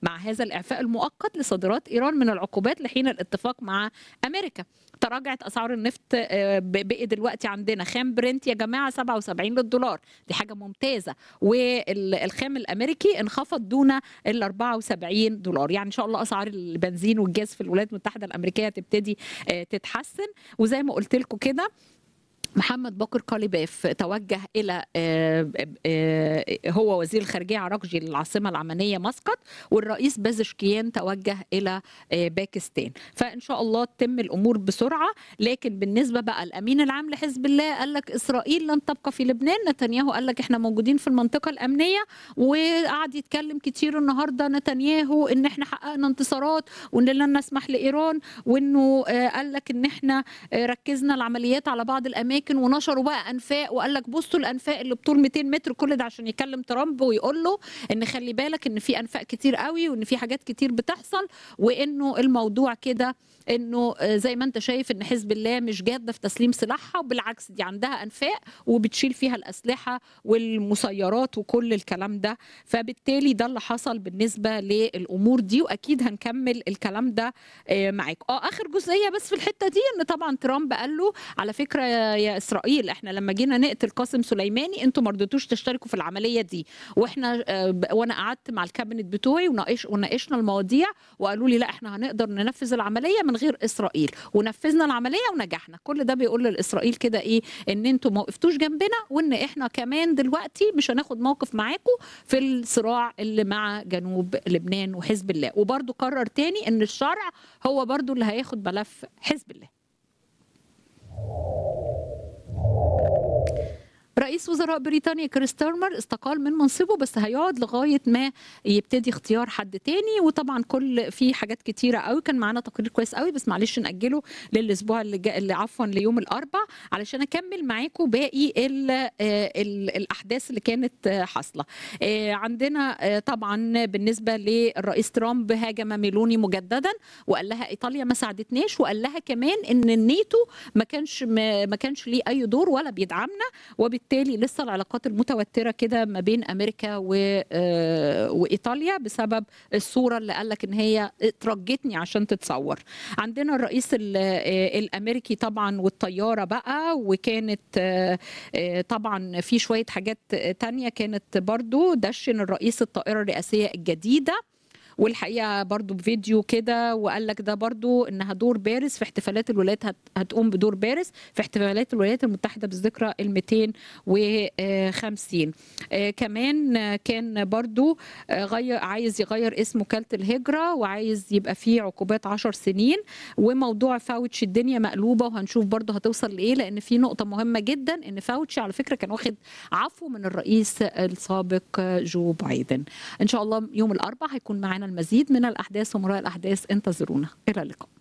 مع هذا الإعفاء المؤقت لصادرات إيران من العقوبات لحين الاتفاق مع أمريكا تراجعت أسعار النفط آه، ب- بقي دلوقتي عندنا خام برنت يا جماعة 77 للدولار دي حاجة ممتازة والخام الأمريكي انخفض دون ال 74 دولار يعني إن شاء الله أسعار البنزين والجاز في الولايات المتحدة الأمريكية تبتدي آه، تتحسن وزي ما قلت لكم كده محمد بكر كاليباف توجه الى آه، آه، هو وزير الخارجيه عراقجي للعاصمه العمانيه مسقط والرئيس بازشكيان توجه الى آه، باكستان فان شاء الله تتم الامور بسرعه لكن بالنسبه بقى الامين العام لحزب الله قال لك اسرائيل لن تبقى في لبنان نتنياهو قال لك احنا موجودين في المنطقه الامنيه وقعد يتكلم كتير النهارده نتنياهو ان احنا حققنا انتصارات وان لن نسمح لايران وانه آه، قال لك ان احنا آه، ركزنا العمليات على بعض الاماكن ونشروا بقى انفاق وقال لك بصوا الانفاق اللي بطول 200 متر كل ده عشان يكلم ترامب ويقول له ان خلي بالك ان في انفاق كتير قوي وان في حاجات كتير بتحصل وانه الموضوع كده انه آه، زي ما انت شايف ان حزب الله مش جاده في تسليم سلاحها وبالعكس دي عندها انفاق وبتشيل فيها الاسلحه والمسيرات وكل الكلام ده فبالتالي ده اللي حصل بالنسبه للامور دي واكيد هنكمل الكلام ده آه، معاكم اه اخر جزئيه بس في الحته دي ان طبعا ترامب قال له على فكره يا يا اسرائيل احنا لما جينا نقتل قاسم سليماني انتوا ما رضيتوش تشتركوا في العمليه دي واحنا آه، ب- وانا قعدت مع الكابينت بتوعي وناقش وناقشنا المواضيع وقالوا لي لا احنا هنقدر ننفذ العمليه من غير اسرائيل ونفذنا العمليه ونجحنا كل ده بيقول لاسرائيل كده ايه ان انتوا ما وقفتوش جنبنا وان احنا كمان دلوقتي مش هناخد موقف معاكم في الصراع اللي مع جنوب لبنان وحزب الله وبرضو قرر تاني ان الشرع هو برضو اللي هياخد ملف حزب الله رئيس وزراء بريطانيا كريس ستارمر استقال من منصبه بس هيقعد لغايه ما يبتدي اختيار حد تاني وطبعا كل في حاجات كتيره قوي كان معانا تقرير كويس قوي بس معلش ناجله للاسبوع اللي, جا اللي عفوا ليوم الاربع علشان اكمل معاكم باقي ال ال الاحداث اللي كانت آه، حاصله آه، عندنا آه، طبعا بالنسبه للرئيس ترامب هاجم ميلوني مجددا وقال لها ايطاليا ما ساعدتناش وقال لها كمان ان الناتو ما كانش ما ما كانش ليه اي دور ولا بيدعمنا وبالتالي لسه العلاقات المتوتره كده ما بين امريكا و آه، وايطاليا بسبب الصوره اللي قال لك ان هي ترجتني عشان تتصور عندنا الرئيس ال- آه، الامريكي طبعا والطياره بقى وكانت آه، آه، طبعا في شويه حاجات تانية كانت برضو دشن الرئيس الطائره الرئاسيه الجديده والحقيقه برضو بفيديو كده وقال لك ده برضو انها دور بارز في احتفالات الولايات هت- هتقوم بدور بارز في احتفالات الولايات المتحده بالذكرى ال 250 آه، كمان آه، كان برضو آه، غير عايز يغير اسم وكاله الهجره وعايز يبقى فيه عقوبات 10 سنين وموضوع فاوتش الدنيا مقلوبه وهنشوف برضو هتوصل لايه لان في نقطه مهمه جدا ان فاوتش على فكره كان واخد عفو من الرئيس السابق آه، جو بايدن ان شاء الله يوم الاربعاء هيكون معانا المزيد من الاحداث ومراء الاحداث انتظرونا الى اللقاء